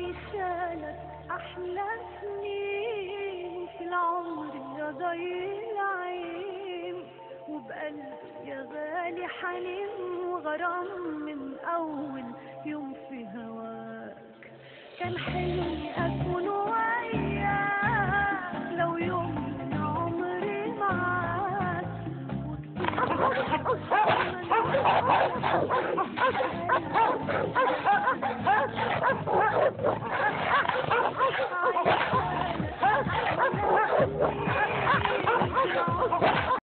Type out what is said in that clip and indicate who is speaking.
Speaker 1: عايشالك أحلى سنين في العمر يا ضي العين وبقلبي يا غالي حنين وغرام من أول يوم في هواك كان حلمي أكون وياك لو يوم من عمري معاك وكتير